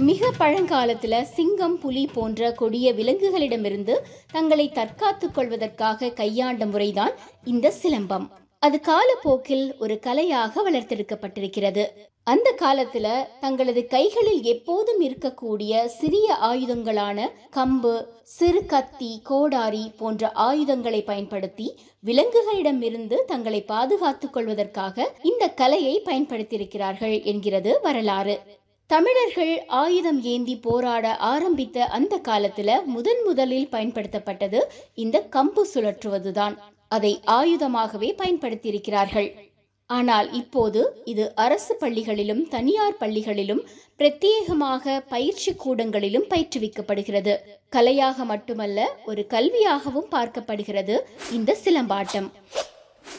மிக பழங்காலத்துல சிங்கம் புலி போன்ற கொடிய விலங்குகளிடமிருந்து தங்களை தற்காத்துக் கொள்வதற்காக கையாண்ட முறைதான் இந்த சிலம்பம் அது காலப்போக்கில் ஒரு கலையாக வளர்த்தெடுக்கப்பட்டிருக்கிறது அந்த காலத்துல தங்களது கைகளில் எப்போதும் இருக்கக்கூடிய சிறிய ஆயுதங்களான கம்பு சிறு கத்தி கோடாரி போன்ற ஆயுதங்களை பயன்படுத்தி விலங்குகளிடமிருந்து தங்களை பாதுகாத்துக் கொள்வதற்காக இந்த கலையை பயன்படுத்தியிருக்கிறார்கள் என்கிறது வரலாறு தமிழர்கள் ஆயுதம் ஏந்தி போராட ஆரம்பித்த அந்த காலத்துல முதன் முதலில் பயன்படுத்தப்பட்டது இந்த கம்பு சுழற்றுவதுதான் அதை ஆயுதமாகவே பயன்படுத்தியிருக்கிறார்கள் ஆனால் இப்போது இது அரசு பள்ளிகளிலும் தனியார் பள்ளிகளிலும் பிரத்யேகமாக பயிற்சி கூடங்களிலும் பயிற்றுவிக்கப்படுகிறது கலையாக மட்டுமல்ல ஒரு கல்வியாகவும் பார்க்கப்படுகிறது இந்த சிலம்பாட்டம்